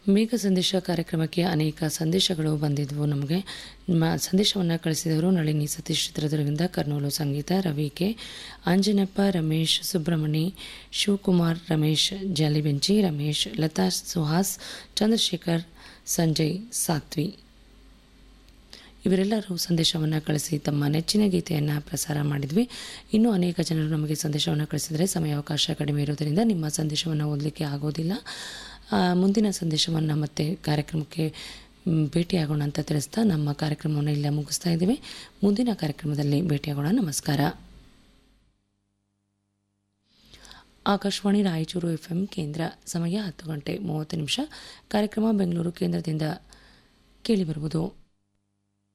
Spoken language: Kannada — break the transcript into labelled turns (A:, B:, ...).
A: ಮೇಘ ಸಂದೇಶ ಕಾರ್ಯಕ್ರಮಕ್ಕೆ ಅನೇಕ ಸಂದೇಶಗಳು ಬಂದಿದ್ವು ನಮಗೆ ನಿಮ್ಮ ಸಂದೇಶವನ್ನು ಕಳಿಸಿದವರು ನಳಿನಿ ಸತೀಶ್ ಚಿತ್ರದುರ್ಗದಿಂದ ಕರ್ನೂಲು ಸಂಗೀತ ರವಿ ಕೆ ಆಂಜನಪ್ಪ ರಮೇಶ್ ಸುಬ್ರಹ್ಮಣಿ ಶಿವಕುಮಾರ್ ರಮೇಶ್ ಜಾಲಿಬೆಂಚಿ ರಮೇಶ್ ಲತಾ ಸುಹಾಸ್ ಚಂದ್ರಶೇಖರ್ ಸಂಜಯ್ ಸಾತ್ವಿ ಇವರೆಲ್ಲರೂ ಸಂದೇಶವನ್ನು ಕಳಿಸಿ ತಮ್ಮ ನೆಚ್ಚಿನ ಗೀತೆಯನ್ನು ಪ್ರಸಾರ ಮಾಡಿದ್ವಿ ಇನ್ನೂ ಅನೇಕ ಜನರು ನಮಗೆ ಸಂದೇಶವನ್ನು ಕಳಿಸಿದರೆ ಸಮಯಾವಕಾಶ ಕಡಿಮೆ ಇರೋದರಿಂದ ನಿಮ್ಮ ಸಂದೇಶವನ್ನು ಓದಲಿಕ್ಕೆ ಆಗೋದಿಲ್ಲ ಆ, ಮುಂದಿನ ಸಂದೇಶವನ್ನು ಮತ್ತೆ ಕಾರ್ಯಕ್ರಮಕ್ಕೆ ಮ್, ಭೇಟಿಯಾಗೋಣ ಅಂತ ತಿಳಿಸ್ತಾ ನಮ್ಮ ಕಾರ್ಯಕ್ರಮವನ್ನು ಇಲ್ಲ ಮುಗಿಸ್ತಾ ಇದ್ದೀವಿ ಮುಂದಿನ ಕಾರ್ಯಕ್ರಮದಲ್ಲಿ ಭೇಟಿಯಾಗೋಣ ನಮಸ್ಕಾರ ಆಕಾಶವಾಣಿ ರಾಯಚೂರು ಎಫ್ ಎಂ ಕೇಂದ್ರ ಸಮಯ ಹತ್ತು ಗಂಟೆ ಮೂವತ್ತು ನಿಮಿಷ ಕಾರ್ಯಕ್ರಮ ಬೆಂಗಳೂರು ಕೇಂದ್ರದಿಂದ ಕೇಳಿಬರುವುದು